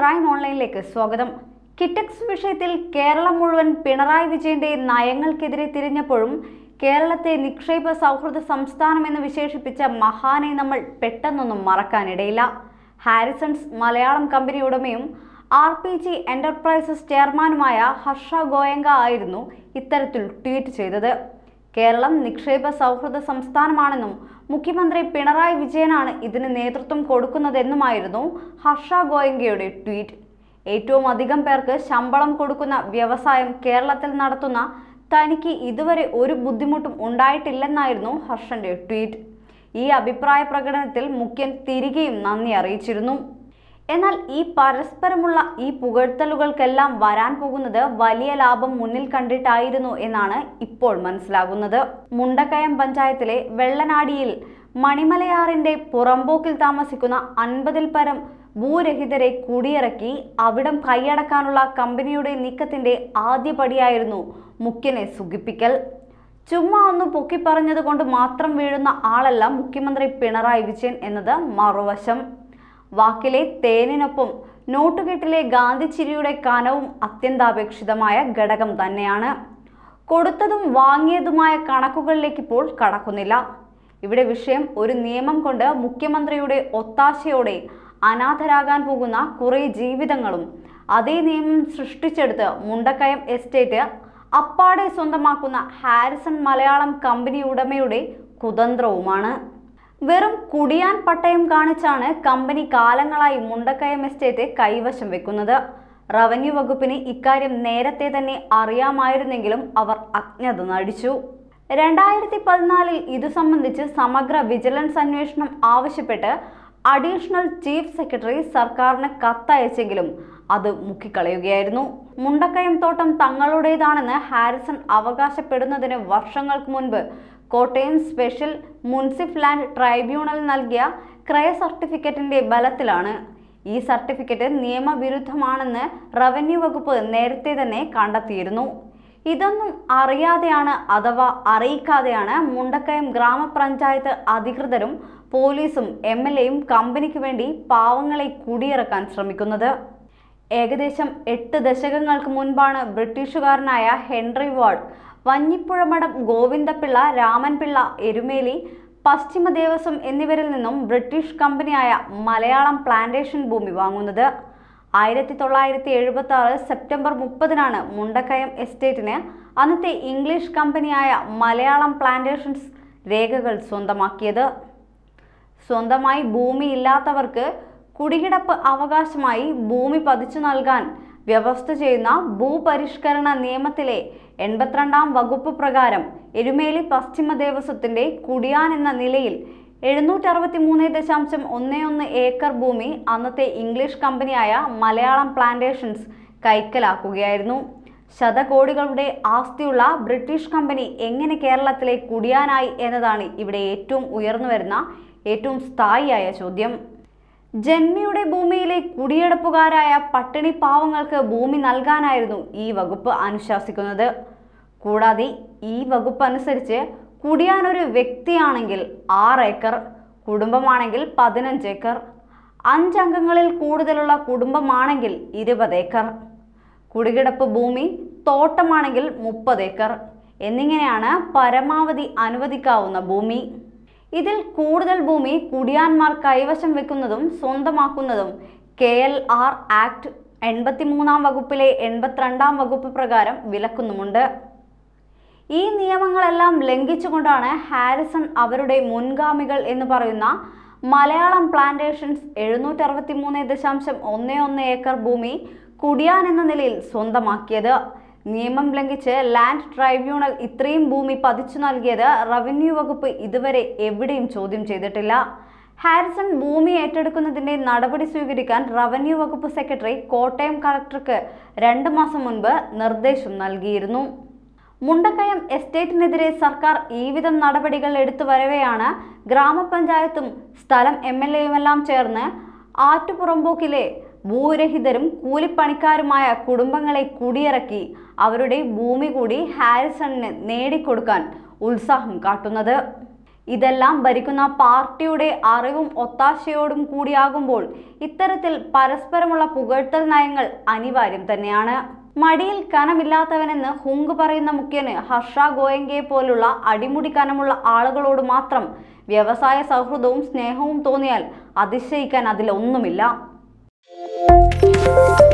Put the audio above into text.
crime ഓൺലൈനിലേക്ക് സ്വാഗതം കിറ്റക്സ് വിഷയത്തിൽ കേരളം മുഴുവൻ പിണറായി വിജയന്റെ നയങ്ങൾക്കെതിരെ തിരിഞ്ഞപ്പോഴും കേരളത്തെ നിക്ഷേപ സൗഹൃദ സംസ്ഥാനമെന്ന് വിശേഷിപ്പിച്ച മഹാനെ നമ്മൾ പെട്ടെന്നൊന്നും മറക്കാനിടയില്ല ഹാരിസൺസ് മലയാളം കമ്പനി ഉടമയും ആർ പി ജി എന്റർപ്രൈസസ് ചെയർമാനുമായ ഹർഷ ഗോയങ്ക ആയിരുന്നു ഇത്തരത്തിൽ ട്വീറ്റ് ചെയ്തത് കേരളം നിക്ഷേപ സൗഹൃദ സംസ്ഥാനമാണെന്നും മുഖ്യമന്ത്രി പിണറായി വിജയനാണ് ഇതിന് നേതൃത്വം കൊടുക്കുന്നതെന്നുമായിരുന്നു ഹർഷ ഗോയങ്കയുടെ ട്വീറ്റ് ഏറ്റവും അധികം പേർക്ക് ശമ്പളം കൊടുക്കുന്ന വ്യവസായം കേരളത്തിൽ നടത്തുന്ന തനിക്ക് ഇതുവരെ ഒരു ബുദ്ധിമുട്ടും ഉണ്ടായിട്ടില്ലെന്നായിരുന്നു ഹർഷന്റെ ട്വീറ്റ് ഈ അഭിപ്രായ പ്രകടനത്തിൽ മുഖ്യൻ തിരികെയും നന്ദി അറിയിച്ചിരുന്നു എന്നാൽ ഈ പരസ്പരമുള്ള ഈ പുകഴ്ത്തലുകൾക്കെല്ലാം വരാൻ പോകുന്നത് വലിയ ലാഭം മുന്നിൽ കണ്ടിട്ടായിരുന്നു എന്നാണ് ഇപ്പോൾ മനസ്സിലാകുന്നത് മുണ്ടക്കയം പഞ്ചായത്തിലെ വെള്ളനാടിയിൽ മണിമലയാറിന്റെ പുറമ്പോക്കിൽ താമസിക്കുന്ന അൻപതിൽ പരം ഭൂരഹിതരെ കുടിയിറക്കി അവിടം കൈയടക്കാനുള്ള കമ്പനിയുടെ നീക്കത്തിന്റെ ആദ്യപടിയായിരുന്നു മുഖ്യനെ സുഖിപ്പിക്കൽ ചുമ്മാ ഒന്ന് പൊക്കിപ്പറഞ്ഞത് കൊണ്ട് മാത്രം വീഴുന്ന ആളല്ല മുഖ്യമന്ത്രി പിണറായി വിജയൻ എന്നത് മറുവശം വാക്കിലെ തേനിനൊപ്പം നോട്ടുകെട്ടിലെ ഗാന്ധിച്ചിരിയുടെ കനവും അത്യന്താപേക്ഷിതമായ ഘടകം തന്നെയാണ് കൊടുത്തതും വാങ്ങിയതുമായ കണക്കുകളിലേക്ക് ഇപ്പോൾ കടക്കുന്നില്ല ഇവിടെ വിഷയം ഒരു നിയമം കൊണ്ട് മുഖ്യമന്ത്രിയുടെ ഒത്താശയോടെ അനാഥരാകാൻ പോകുന്ന കുറേ ജീവിതങ്ങളും അതേ നിയമം സൃഷ്ടിച്ചെടുത്ത് മുണ്ടക്കയം എസ്റ്റേറ്റ് അപ്പാടെ സ്വന്തമാക്കുന്ന ഹാരിസൺ മലയാളം കമ്പനി ഉടമയുടെ കുതന്ത്രവുമാണ് വെറും കുടിയാൻ പട്ടയം കാണിച്ചാണ് കമ്പനി കാലങ്ങളായി മുണ്ടക്കയം എസ്റ്റേറ്റ് കൈവശം വെക്കുന്നത് റവന്യൂ വകുപ്പിന് ഇക്കാര്യം നേരത്തെ തന്നെ അറിയാമായിരുന്നെങ്കിലും അവർ അജ്ഞത നടിച്ചു രണ്ടായിരത്തി പതിനാലിൽ ഇതു സംബന്ധിച്ച് സമഗ്ര വിജിലൻസ് അന്വേഷണം ആവശ്യപ്പെട്ട് അഡീഷണൽ ചീഫ് സെക്രട്ടറി സർക്കാരിന് കത്തയച്ചെങ്കിലും അത് മുക്കിക്കളയുകയായിരുന്നു മുണ്ടക്കയം തോട്ടം തങ്ങളുടേതാണെന്ന് ഹാരിസൺ അവകാശപ്പെടുന്നതിന് വർഷങ്ങൾക്ക് മുൻപ് കോട്ടയം സ്പെഷ്യൽ മുൻസിഫ് ലാൻഡ് ട്രൈബ്യൂണൽ നൽകിയ ക്രയ സർട്ടിഫിക്കറ്റിന്റെ ബലത്തിലാണ് ഈ സർട്ടിഫിക്കറ്റ് നിയമവിരുദ്ധമാണെന്ന് റവന്യൂ വകുപ്പ് നേരത്തെ തന്നെ കണ്ടെത്തിയിരുന്നു ഇതൊന്നും അറിയാതെയാണ് അഥവാ അറിയിക്കാതെയാണ് മുണ്ടക്കയം ഗ്രാമപഞ്ചായത്ത് അധികൃതരും പോലീസും എം എൽ എയും കമ്പനിക്ക് വേണ്ടി പാവങ്ങളെ കുടിയിറക്കാൻ ശ്രമിക്കുന്നത് ഏകദേശം എട്ട് ദശകങ്ങൾക്ക് മുൻപാണ് ബ്രിട്ടീഷുകാരനായ ഹെൻറി വാർഡ് വഞ്ഞിപ്പുഴമഠം ഗോവിന്ദപിള്ള രാമൻപിള്ള എരുമേലി പശ്ചിമ ദേവസ്വം എന്നിവരിൽ നിന്നും ബ്രിട്ടീഷ് കമ്പനിയായ മലയാളം പ്ലാന്റേഷൻ ഭൂമി വാങ്ങുന്നത് ആയിരത്തി തൊള്ളായിരത്തി എഴുപത്തി ആറ് സെപ്റ്റംബർ മുപ്പതിനാണ് മുണ്ടക്കയം എസ്റ്റേറ്റിന് അന്നത്തെ ഇംഗ്ലീഷ് കമ്പനിയായ മലയാളം പ്ലാന്റേഷൻസ് രേഖകൾ സ്വന്തമാക്കിയത് സ്വന്തമായി ഭൂമി ഇല്ലാത്തവർക്ക് കുടികിടപ്പ് അവകാശമായി ഭൂമി പതിച്ചു നൽകാൻ വ്യവസ്ഥ ചെയ്യുന്ന ഭൂപരിഷ്കരണ നിയമത്തിലെ എൺപത്തിരണ്ടാം വകുപ്പ് പ്രകാരം എരുമേലി പശ്ചിമ ദേവസ്വത്തിന്റെ കുടിയാൻ എന്ന നിലയിൽ എഴുന്നൂറ്റി അറുപത്തി മൂന്ന് ദശാംശം ഒന്ന് ഒന്ന് ഏക്കർ ഭൂമി അന്നത്തെ ഇംഗ്ലീഷ് കമ്പനിയായ മലയാളം പ്ലാന്റേഷൻസ് കൈക്കലാക്കുകയായിരുന്നു ശതകോടികളുടെ ആസ്തിയുള്ള ബ്രിട്ടീഷ് കമ്പനി എങ്ങനെ കേരളത്തിലെ കുടിയാനായി എന്നതാണ് ഇവിടെ ഏറ്റവും ഉയർന്നു വരുന്ന ഏറ്റവും സ്ഥായിയായ ചോദ്യം ജന്മിയുടെ ഭൂമിയിലെ കുടിയെടുപ്പുകാരായ പട്ടിണി പാവങ്ങൾക്ക് ഭൂമി നൽകാനായിരുന്നു ഈ വകുപ്പ് അനുശാസിക്കുന്നത് കൂടാതെ ഈ വകുപ്പ് അനുസരിച്ച് കുടിയാൻ ഒരു വ്യക്തിയാണെങ്കിൽ ആറ് ഏക്കർ കുടുംബമാണെങ്കിൽ പതിനഞ്ച് ഏക്കർ അഞ്ചംഗങ്ങളിൽ കൂടുതലുള്ള കുടുംബമാണെങ്കിൽ ഇരുപത് ഏക്കർ കുടികിടപ്പ് ഭൂമി തോട്ടമാണെങ്കിൽ മുപ്പത് ഏക്കർ എന്നിങ്ങനെയാണ് പരമാവധി അനുവദിക്കാവുന്ന ഭൂമി ഇതിൽ കൂടുതൽ ഭൂമി കുടിയാന്മാർ കൈവശം വെക്കുന്നതും സ്വന്തമാക്കുന്നതും കെ എൽ ആർ ആക്ട് എൺപത്തിമൂന്നാം വകുപ്പിലെ എൺപത്തിരണ്ടാം വകുപ്പ് പ്രകാരം വിലക്കുന്നുമുണ്ട് ഈ നിയമങ്ങളെല്ലാം ലംഘിച്ചുകൊണ്ടാണ് ഹാരിസൺ അവരുടെ മുൻഗാമികൾ എന്ന് പറയുന്ന മലയാളം പ്ലാന്റേഷൻസ് എഴുന്നൂറ്റി അറുപത്തി മൂന്ന് ദശാംശം ഒന്ന് ഒന്ന് ഏക്കർ ഭൂമി കുടിയാൻ എന്ന നിലയിൽ സ്വന്തമാക്കിയത് നിയമം ലംഘിച്ച് ലാൻഡ് ട്രൈബ്യൂണൽ ഇത്രയും ഭൂമി പതിച്ചു നൽകിയത് റവന്യൂ വകുപ്പ് ഇതുവരെ എവിടെയും ചോദ്യം ചെയ്തിട്ടില്ല ഹാരിസൺ ഭൂമി ഏറ്റെടുക്കുന്നതിന്റെ നടപടി സ്വീകരിക്കാൻ റവന്യൂ വകുപ്പ് സെക്രട്ടറി കോട്ടയം കളക്ടർക്ക് രണ്ട് മാസം മുൻപ് നിർദ്ദേശം നൽകിയിരുന്നു മുണ്ടക്കയം എസ്റ്റേറ്റിനെതിരെ സർക്കാർ ഈ വിധം നടപടികൾ എടുത്തു വരവെയാണ് ഗ്രാമപഞ്ചായത്തും സ്ഥലം എം എൽ എയുമെല്ലാം ചേർന്ന് ആറ്റുപുറമ്പോക്കിലെ ഭൂരഹിതരും കൂലിപ്പണിക്കാരുമായ കുടുംബങ്ങളെ കുടിയിറക്കി അവരുടെ ഭൂമി കൂടി ഹാരിസണിന് നേടിക്കൊടുക്കാൻ ഉത്സാഹം കാട്ടുന്നത് ഇതെല്ലാം ഭരിക്കുന്ന പാർട്ടിയുടെ അറിവും ഒത്താശയോടും കൂടിയാകുമ്പോൾ ഇത്തരത്തിൽ പരസ്പരമുള്ള പുകഴ്ത്തൽ നയങ്ങൾ അനിവാര്യം തന്നെയാണ് മടിയിൽ കനമില്ലാത്തവനെന്ന് ഹുങ്ക് പറയുന്ന മുഖ്യന് ഹർഷ ഗോയങ്കയെ പോലുള്ള അടിമുടി കനമുള്ള ആളുകളോട് മാത്രം വ്യവസായ സൗഹൃദവും സ്നേഹവും തോന്നിയാൽ അതിശയിക്കാൻ അതിലൊന്നുമില്ല